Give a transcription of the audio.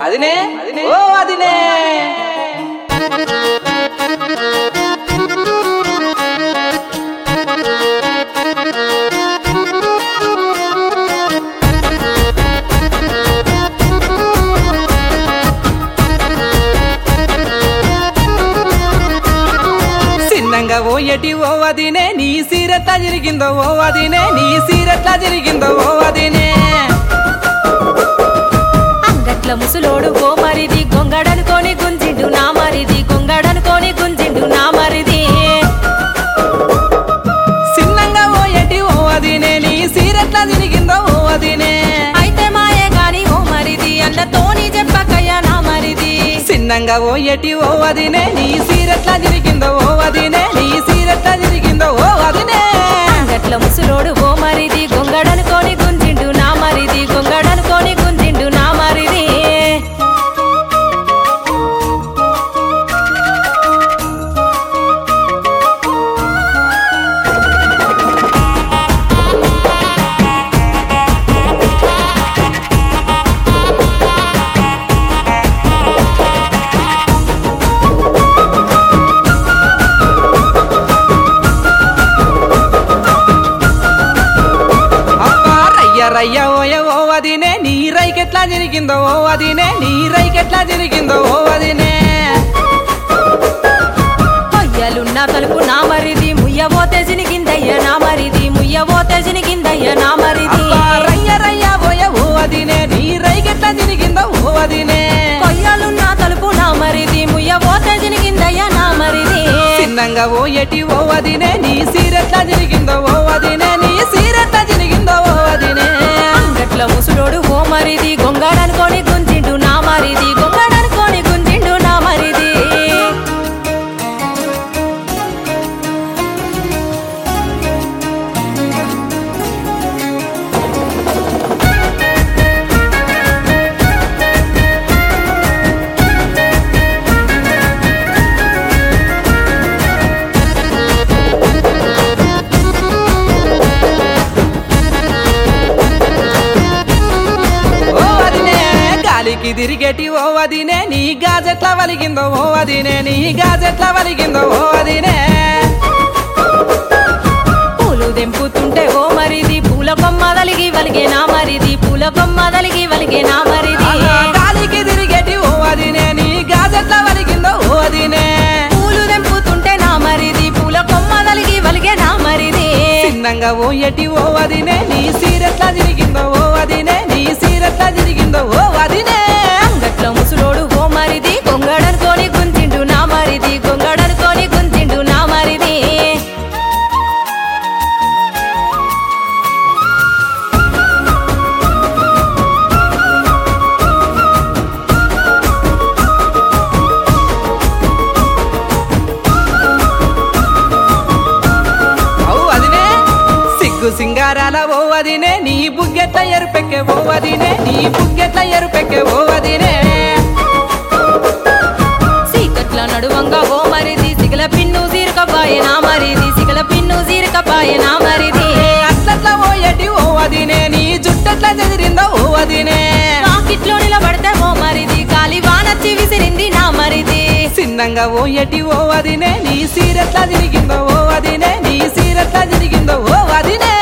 అదినే ఓ అదినే చిన్నంగా ఓ ఎటి ఓ అదినే నీ సీరెట్లా జరిగిందో ఓ అదినే నీ సీరెట్లా జరిగిందో ఓ అదినే అంగట్ల ముసులోడు ఓ మరిది గొంగడనుకోని గుంజిండు నా మరిది గొంగడనుకోని గుంజిండు నా మరిది చిన్నంగా ఓ ఎటి ఓ అదినే నీ సీరెట్లా జరిగిందో ఓ అదినే అయితే మాయే గాని ఓ మరిది అన్నతోని చెప్పకయ్యా నా మరిది చిన్నంగా ఓ ఎటి ఓ అదినే నీ సీరెట్లా జరిగిందో ఓ అదినే నీ సీరెట్లా జరిగిందో ఓ అదినే అంగట్ల ముసులోడు ఓ మరిది గొంగడనుకోని గుంజిండు నా మరిది గొంగడనుకోని గుంజిండు నా మరిది అబ్బా రయ్య రయ్య ఓయ ఓ అదినే నీ రైకెట్లా జరిగిందో ఓ అదినే నీ రైకెట్లా జరిగిందో ఓ అదినే కొయ్యలున్న తలుపు నా మరిది ముయ్యబోతే జినిగిందయ్య నా మరిది ముయ్యబోతే జినిగిందయ్య నా మరిది అబ్బా రయ్య రయ్య ఓయ ఓ అదినే నీ రైకెట్లా జరిగిందో ఓ అదినే కొయ్యలున్న తలుపు నా మరిది ముయ్యబోతే జినిగిందయ్య నా మరిది చిన్నంగా ఓ ఎటి ఓ అదినే నీ సీరెట్లా జరిగిందో ఓ అదినే నీ సీరెట్లా జరిగిందో ఓ అదినే అంగట్ల ముసులోడు ఓ మరిది గొంగడనుకోని గుంజిండు నా మరిది గొంగడనుకోని గుంజిండు నా మరిది ఓ అదినే గాలికి తిరిగేటి ఓ అదినే నీ గాజెట్లా వలిగిందో ఓ అదినే నీ గాజెట్లా వలిగిందో ఓ అదినే పూలు దెంపుతుంటే ఓ మరిది పూల కొమ్మ దలిగి వలిగే నా మరిది పూల కొమ్మ దలిగి వలిగే నా మరిది అలా గాలికి తిరిగేటి ఓ అదినే నీ గాజెట్లా వలిగిందో ఓ అదినే పూలు దెంపుతుంటే నా మరిది పూల కొమ్మ దలిగి వలిగే నా మరిది చిన్నంగా ఓ ఎటి ఓ అదినే నీ సీరెట్లా తిరిగిందో ఓ అదినే నీ సీరెట్లా తిరిగిందో ఓ అదినే అంగట్ల ముసులోడు ఓ మరిది గొంగడనుకోని గుంజిండు నా మరిది గొంగడనుకోని గుంజిండు నా మరిది అవు అదినే సిగ్గు సింగారాల ఓ అదినే నీ బుగ్గెట్ల ఎరుపెక్కే ఓ అదినే నీ బుగ్గెట్ల ఎరుపెక్కే ఓ అదినే సీకట్ల నడువంగా ఓ మరిది సిగల పిన్ను జీరకపాయ నా మరిది సిగల పిన్ను జీరకపాయ నా మరిది అట్లట్ల ఓ ఎటి ఓ అదినే నీ జుట్టెట్ల చెదిరిందో ఓ అదినే రాకెట్లో నిలబడితే ఓ మరిది గాలి వానచ్చి విసిరింది నా మరిది చిన్నంగా ఓ ఎటి ఓ అదినే నీ సీరెట్లా తిరిగిందో ఓ అదినే నీ సీరెట్లా తిరిగిందో ఓ అదినే